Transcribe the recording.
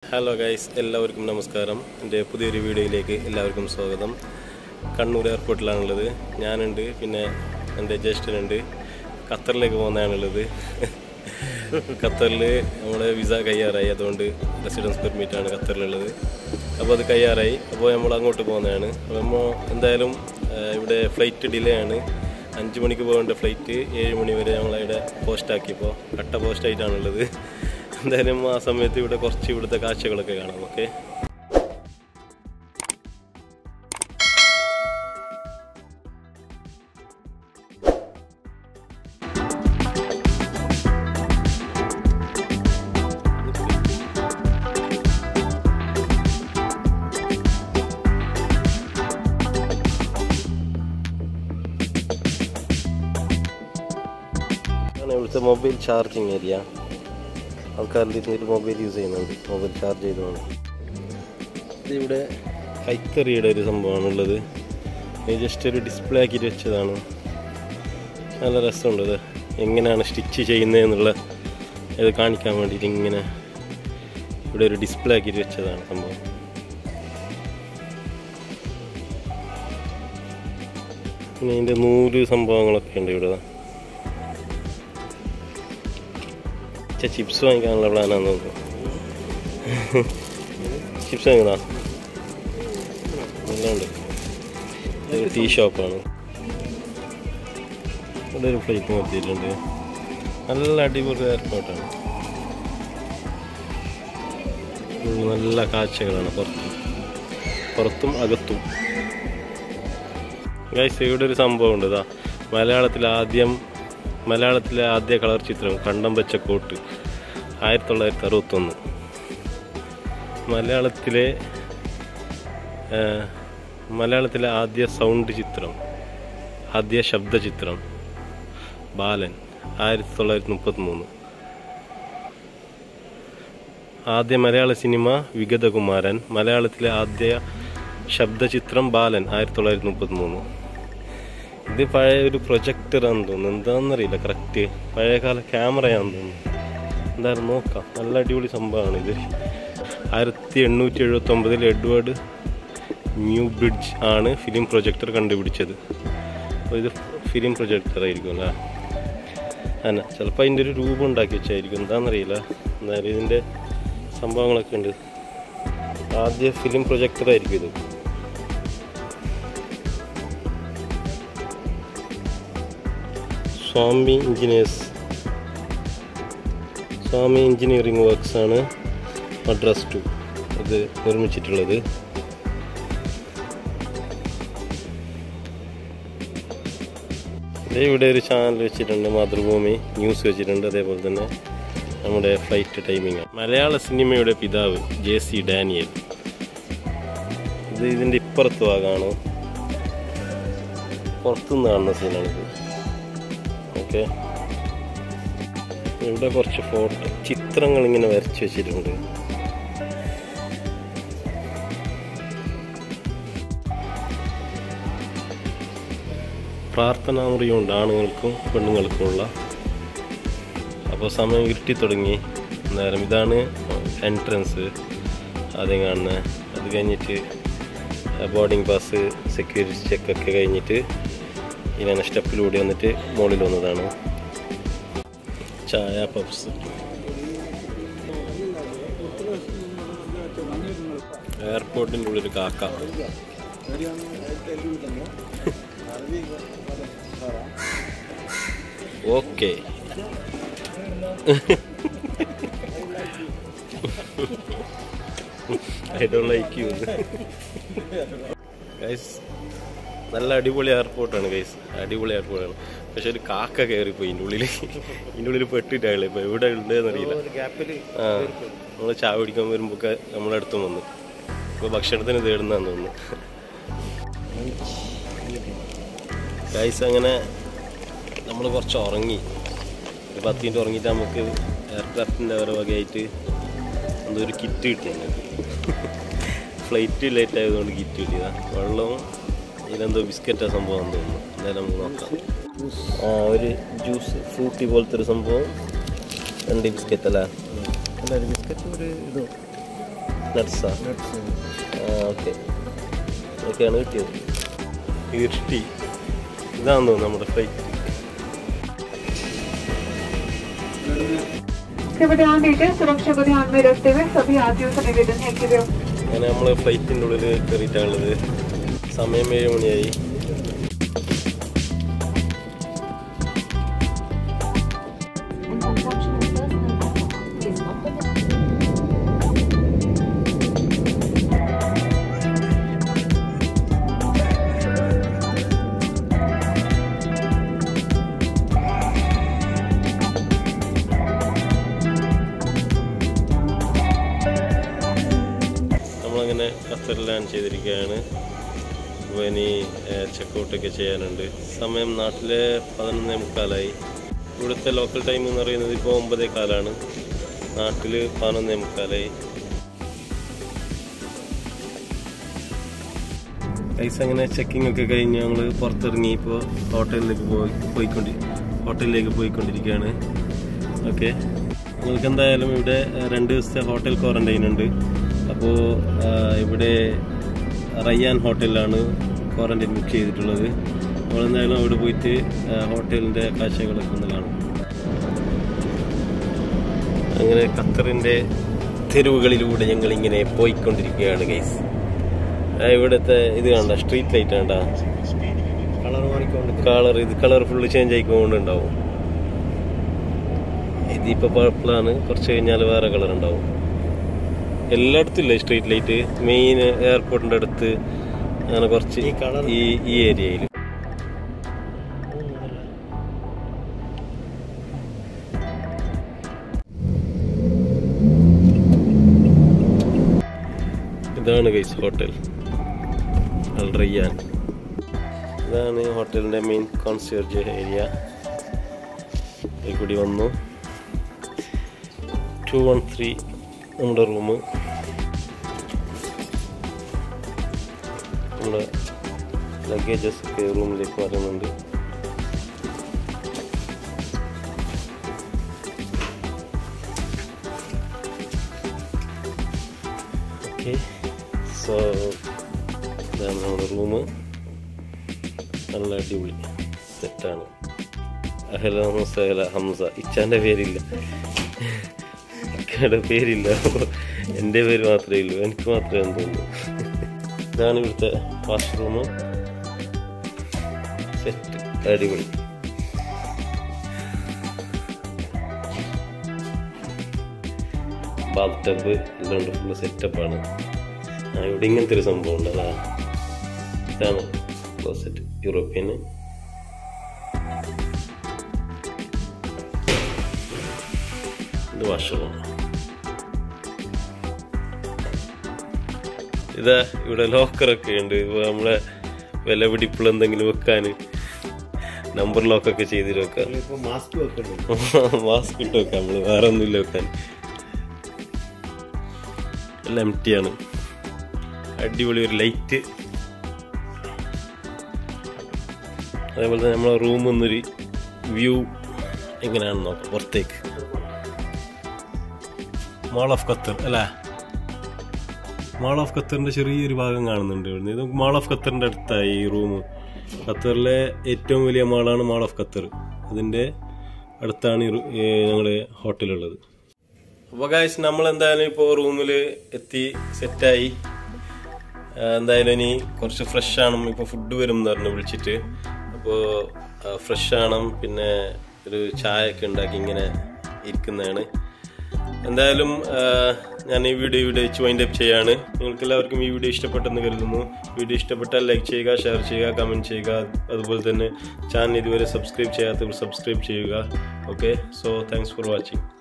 Hello guys എല്ലാവർക്കും നമസ്കാരം എൻ്റെ പുതിയൊരു വീഡിയോയിലേക്ക് എല്ലാവർക്കും സ്വാഗതം കണ്ണൂർ എയർപോർട്ടിലാണുള്ളത് ഞാനുണ്ട് പിന്നെ എൻ്റെ ജ്യേഷ്ഠനുണ്ട് ഖത്തറിലേക്ക് പോകുന്നതാണുള്ളത് ഖത്തറിൽ നമ്മുടെ വിസ കയ്യാറായി അതുകൊണ്ട് റെസിഡൻസ് പെർമിറ്റാണ് ഖത്തറിലുള്ളത് അപ്പോൾ അത് കയ്യാറായി അപ്പോൾ നമ്മൾ അങ്ങോട്ട് പോകുന്നതാണ് അപ്പോൾ നമ്മൾ എന്തായാലും ആ, ഇവിടെ ഫ്ലൈറ്റ് ഡിലേ ആണ് അഞ്ച് മണിക്ക് പോകേണ്ട ഫ്ലൈറ്റ് ഏഴ് മണി വരെ ഞങ്ങളിവിടെ പോസ്റ്റാക്കിയപ്പോൾ കട്ട പോസ്റ്റായിട്ടാണുള്ളത് എന്തായാലും ആ സമയത്ത് ഇവിടെ കുറച്ച് ഇവിടുത്തെ കാഴ്ചകളൊക്കെ കാണാം ഓക്കെ ആണ് ഇവിടുത്തെ മൊബൈൽ ചാർജിങ് ഏരിയ ആൾക്കാരിൽ ഇരുന്നിട്ട് മൊബൈൽ യൂസ് ചെയ്യുന്നുണ്ട് മൊബൈൽ ചാർജ് ചെയ്തുകൊണ്ട് ഇത് ഇവിടെ കൈക്കറിയുടെ ഒരു സംഭവമാണുള്ളത് ഇത് ജസ്റ്റ് ഒരു ഡിസ്പ്ലേ ആക്കിയിട്ട് വെച്ചതാണ് നല്ല രസമുണ്ട് ഇത് എങ്ങനെയാണ് സ്റ്റിച്ച് ചെയ്യുന്നതെന്നുള്ള ഇത് കാണിക്കാൻ വേണ്ടിയിട്ട് ഇങ്ങനെ ഇവിടെ ഒരു ഡിസ്പ്ലേ ആക്കിയിട്ട് വെച്ചതാണ് സംഭവം പിന്നെ ഇതിൻ്റെ നൂല് സംഭവങ്ങളൊക്കെ ഉണ്ട് ഇവിടെ ചെ ചിപ്സ് വാങ്ങിക്കാനുള്ള പ്ലാനാന്ന് തോന്നുന്നു ചിപ്സ് വാങ്ങിക്കണോ എല്ലാം ഉണ്ട് ഇതൊരു ടീ ഷോപ്പാണ് ഇവിടെ ഒരു ഫ്ലൈറ്റ് നിർത്തിയിട്ടുണ്ട് നല്ല അടിപൊളി എയർപോർട്ടാണ് ഉം, നല്ല കാഴ്ചകളാണ് പുറത്തും പുറത്തും അകത്തും ഗൈസ് ഇവിടെ ഒരു സംഭവം ഉണ്ട് ഇതാ മലയാളത്തിൽ ആദ്യം മലയാളത്തിലെ ആദ്യ കളർ ചിത്രം കണ്ടം വെച്ച കോട്ട് ആയിരത്തി തൊള്ളായിരത്തി അറുപത്തൊന്ന് മലയാളത്തിലെ ആ, മലയാളത്തിലെ ആദ്യ സൗണ്ട് ചിത്രം ആദ്യ ശബ്ദ ചിത്രം ബാലൻ ആയിരത്തി തൊള്ളായിരത്തി മുപ്പത്തി മൂന്ന് ആദ്യ മലയാള സിനിമ വിഗതകുമാരൻ മലയാളത്തിലെ ആദ്യ ശബ്ദചിത്രം ബാലൻ ആയിരത്തി തൊള്ളായിരത്തി മുപ്പത്തി മൂന്ന് ഇത് പഴയ ഒരു പ്രൊജക്ടറാന്ന് തോന്നുന്നു എന്താണെന്നറിയില്ല കറക്റ്റ് പഴയകാല ക്യാമറയാന്ന് തോന്നുന്നു എന്തായാലും നോക്കാം നല്ല അടിപൊളി സംഭവമാണ് ഇത് ആയിരത്തി എണ്ണൂറ്റി എഴുപത്തി ഒമ്പതിൽ എഡ്വേർഡ് ന്യൂ ബ്രിഡ്ജ് ആണ് ഫിലിം പ്രൊജക്ടർ കണ്ടുപിടിച്ചത് അപ്പോൾ ഇത് ഫിലിം പ്രൊജക്ടർ ആയിരിക്കും അല്ലേ അല്ല ചിലപ്പോൾ അതിൻ്റെ ഒരു രൂപം ഉണ്ടാക്കി വെച്ചായിരിക്കും എന്താണെന്നറിയില്ല എന്തായാലും ഇതിൻ്റെ സംഭവങ്ങളൊക്കെ ഉണ്ട് ആദ്യ ഫിലിം പ്രൊജക്ടർ ആയിരിക്കും ഇത് Swami Engineers Swami Engineering Works ആണ് മദ്രാസ് ടു ഇത് നിർമ്മിച്ചിട്ടുള്ളത് ദേ ഇവിടെ ഒരു ചാനൽ വെച്ചിട്ടുണ്ട് മാതൃഭൂമി ന്യൂസ് വെച്ചിട്ടുണ്ട് അതേപോലെ തന്നെ നമ്മുടെ ഫ്ലൈറ്റ് ടൈമിങ് മലയാള സിനിമയുടെ പിതാവ് ജെ സി ഡാനിയൽ ഇത് ഇതിൻ്റെ ഇപ്പുറത്ത് ഭാഗമാണ് പുറത്തുനിന്ന് കാണുന്ന സീനാണിത് ഓക്കെ ഇവിടെ കുറച്ച് ഫോട്ടോ ചിത്രങ്ങൾ ഇങ്ങനെ വരച്ച് വെച്ചിട്ടുണ്ട് പ്രാർത്ഥനാ മുറിയുണ്ട് ആണുങ്ങൾക്കും പെണ്ണുങ്ങൾക്കുമുള്ള അപ്പോൾ സമയം ഇരുട്ടി തുടങ്ങി നേരം ഇതാണ് എൻട്രൻസ് ആദ്യം കാണുന്നത് അത് കഴിഞ്ഞിട്ട് ബോർഡിംഗ് പാസ് സെക്യൂരിറ്റി ചെക്കൊക്കെ കഴിഞ്ഞിട്ട് ഇങ്ങനെ സ്റ്റെപ്പിലൂടെ വന്നിട്ട് മുകളിൽ വന്നതാണ് ചായ പപ്സ് എയർപോർട്ടിൻ്റെ ഉള്ളിൽ കാക്ക okay I don't like you guys നല്ല അടിപൊളി എയർപോർട്ടാണ് ഗൈസ് അടിപൊളി എയർപോർട്ടാണ് പക്ഷെ ഒരു കാക്ക കയറിപ്പോയി ഇതിൻ്റെ ഉള്ളിൽ ഇതിൻ്റെ ഉള്ളിൽ പെട്ടിട്ടാളെ ഇപ്പോൾ എവിടെ ഉണ്ടെന്ന് അറിയില്ല ആ നമ്മൾ ചായ കുടിക്കാൻ വരുമ്പോൾ നമ്മളെ അടുത്തും വന്നു ഇപ്പോൾ ഭക്ഷണത്തിന് തേടുന്നതാന്ന് തോന്നുന്നു ഗൈസ് അങ്ങനെ നമ്മൾ കുറച്ച് ഉറങ്ങി ഒരു പത്ത് മിനിറ്റ് ഉറങ്ങിയിട്ട് നമുക്ക് എയർക്രാഫ്റ്റിൻ്റെ ഓരോ വകയായിട്ട് എന്തോ ഒരു കിറ്റ് കിട്ടി ഞങ്ങൾക്ക് ഫ്ലൈറ്റ് ലേറ്റ് ആയതുകൊണ്ട് കിറ്റ് കിട്ടിയതാ വെള്ളവും ഇതിലെന്തോ ബിസ്ക്കറ്റാ സംഭവം തോന്നുന്നു എന്തായാലും നമുക്ക് നോക്കാം ആ ഒരു ജ്യൂസ് ഫ്രൂട്ടി പോലത്തെ ഒരു സംഭവം രണ്ട് ബിസ്ക്കറ്റ് അല്ലേ അല്ല ഒരു ബിസ്ക്കറ്റ് ഒരു ഇത് നട്സാ ഓക്കെ ഓക്കെയാണ് കിട്ടിയത് ഇരുട്ടി ഇതാണെന്ന് തോന്നുന്നു നമ്മുടെ ഫ്ലൈറ്റ് सेवा ध्यान दीजिए सुरक्षा को ध्यान में रखते हुए सभी यात्रियों से निवेदन है कि वे അങ്ങനെ നമ്മൾ ഫ്ലൈറ്റിൻ്റെ ഉള്ളിൽ കയറിയിട്ടാണുള്ളത് സമയം ഏഴ് മണിയായി and consumption of personal alcohol is not permitted. നമ്മളങ്ങനെ ഖത്തറിൽ ലാൻഡ് ചെയ്തിരിക്കുകയാണ് അപ്പോൾ ഇനി ചെക്കൗട്ടൊക്കെ ചെയ്യാനുണ്ട് സമയം നാട്ടിലെ പതിനൊന്നേ മുക്കാലായി ഇവിടുത്തെ ലോക്കൽ ടൈം എന്ന് പറയുന്നത് ഇപ്പോൾ ഒമ്പതേ കാലാണ് നാട്ടിൽ പതിനൊന്നേ മുക്കാലായി പൈസ അങ്ങനെ ചെക്കിംഗ് ഒക്കെ കഴിഞ്ഞ് ഞങ്ങൾ പുറത്തിറങ്ങി ഇപ്പോൾ ഹോട്ടലിലേക്ക് പോയി പോയിക്കൊണ്ടി ഹോട്ടലിലേക്ക് പോയിക്കൊണ്ടിരിക്കുകയാണ് ഓക്കെ നിങ്ങൾക്ക് എന്തായാലും ഇവിടെ ആ, രണ്ട് ദിവസത്തെ ഹോട്ടൽ ക്വാറന്റൈൻ ഉണ്ട് അപ്പോൾ ഇവിടെ റയ്യാൻ ഹോട്ടലിലാണ് ക്വാറന്റൈൻ ബുക്ക് ചെയ്തിട്ടുള്ളത് നമ്മൾ എന്തായാലും അവിടെ പോയിട്ട് ആ, ഹോട്ടലിൻ്റെ കാഴ്ചകളൊക്കെ ഒന്ന് കാണും അങ്ങനെ ഖത്തറിൻ്റെ തെരുവുകളിലൂടെ ഞങ്ങൾ ഇങ്ങനെ പോയിക്കൊണ്ടിരിക്കുകയാണ് ഗൈസ് ഇവിടുത്തെ ഇത് കണ്ട സ്ട്രീറ്റ് ലൈറ്റ് കണ്ട കളർ മാറിക്കൊണ്ട് കളർ ഇത് കളർ ഫുള്ള് ചേഞ്ച് ആയിക്കൊണ്ടുണ്ടാവും ഇതിപ്പോ പർപ്പിളാണ് കുറച്ച് കഴിഞ്ഞാൽ വേറെ കളർ ഉണ്ടാവും എല്ലായിടത്തും ഇല്ല സ്ട്രീറ്റ് ലൈറ്റ് മെയിൻ എയർപോർട്ടിന്റെ അടുത്ത് അങ്ങനെ കുറച്ച് ഈ colour- ഈ ഈ ഏരിയയിൽ ഇതാണ് ഗൈസ് ഹോട്ടൽ അൽ റയ്യാൻ ഇതാണ് ഹോട്ടലിന്റെ മെയിൻ കോൺസിയർജ് ഏരിയ ഇതിൽ കൂടി വന്നു ടു വൺ ത്രീ നമ്മുടെ റൂം നമ്മുടെ ലഗേജസ് ഒക്കെ റൂമിലേക്ക് വരുന്നുണ്ട് ഓക്കെ സോ ഇതാണ് നമ്മുടെ റൂം നല്ല അടിപൊളി സെറ്റാണ് അഹല മുസഹല ഹംസ ഇച്ചാൻ്റെ പേരില്ല ഇക്കയുടെ പേരില്ല എൻ്റെ പേര് മാത്രമേ ഉള്ളൂ എനിക്ക് മാത്രമേ തോന്നുന്നു ഇതാണ് ഇവിടുത്തെ വാഷ്റൂം സെറ്റ് അടിപൊളി ബാത്ത് ടബ് എല്ലാം ഉണ്ട് ഫുള്ള് സെറ്റപ്പാണ് ആ ഇവിടെ ഇങ്ങനത്തെ ഒരു സംഭവം ഉണ്ട് അതാ ഇതാണ് ക്ലോസറ്റ് യൂറോപ്യന് ഇത് വാഷ്റൂം ഇതാ ഇവിടെ ലോക്കറൊക്കെ ഉണ്ട് ഇപ്പൊ നമ്മളെ വില പിടിപ്പുള്ള എന്തെങ്കിലും വെക്കാൻ നമ്പർ ലോക്കൊക്കെ ചെയ്തിട്ട് വെക്കാം ഇപ്പൊ മാസ്ക് വെക്കുന്നുണ്ട് മാസ്ക് ഇട്ട് വെക്കാം നമ്മള് വേറെ ഒന്നുമില്ല വെക്കാൻ എല്ലാം എം ആണ് അടിപൊളി ഒരു ലൈറ്റ് അതേപോലെ തന്നെ നമ്മളെ റൂമിൽ നിന്നൊരു വ്യൂ എങ്ങനെയാണെന്ന് നോക്കാം പുറത്തേക്ക് മാൾ ഓഫ് ഖത്തർ അല്ലേ മാൾ ഓഫ് ഖത്തറിന്റെ ചെറിയൊരു ഭാഗം കാണുന്നുണ്ട് ഇവിടുന്ന് ഇത് മാൾ ഓഫ് ഖത്തറിന്റെ അടുത്തായി ഈ റൂം ഖത്തറിലെ ഏറ്റവും വലിയ മാളാണ് മാൾ ഓഫ് ഖത്തർ അതിന്റെ അടുത്താണ് ഈ റൂ- ഈ ഞങ്ങളുടെ ഹോട്ടലുള്ളത് അപ്പോൾ ഗായ്സ് നമ്മൾ എന്തായാലും ഇപ്പോൾ റൂമിൽ എത്തി സെറ്റായി എന്തായാലും ഇനി കുറച്ച് ഫ്രഷ് ആണ് ഇപ്പോൾ ഫുഡ് വരും എന്ന് പറഞ്ഞു വിളിച്ചിട്ട് അപ്പോൾ ഫ്രഷ് ആണ് പിന്നെ ഒരു ചായ ഒക്കെ ഉണ്ടാക്കി ഇങ്ങനെ ഇരിക്കുന്നതാണ് എന്തായാലും ആ, ഞാൻ ഈ വീഡിയോ ഇവിടെ വെച്ച് വൈൻഡ് അപ്പ് ചെയ്യാണ് നിങ്ങൾക്ക് എല്ലാവർക്കും ഈ വീഡിയോ ഇഷ്ടപ്പെട്ടെന്ന് കരുതുന്നു വീഡിയോ ഇഷ്ടപ്പെട്ടാൽ ലൈക്ക് ചെയ്യുക ഷെയർ ചെയ്യുക കമൻറ്റ് ചെയ്യുക അതുപോലെ തന്നെ ചാനൽ ഇതുവരെ സബ്സ്ക്രൈബ് ചെയ്യാത്തവർ സബ്സ്ക്രൈബ് ചെയ്യുക okay so thanks for watching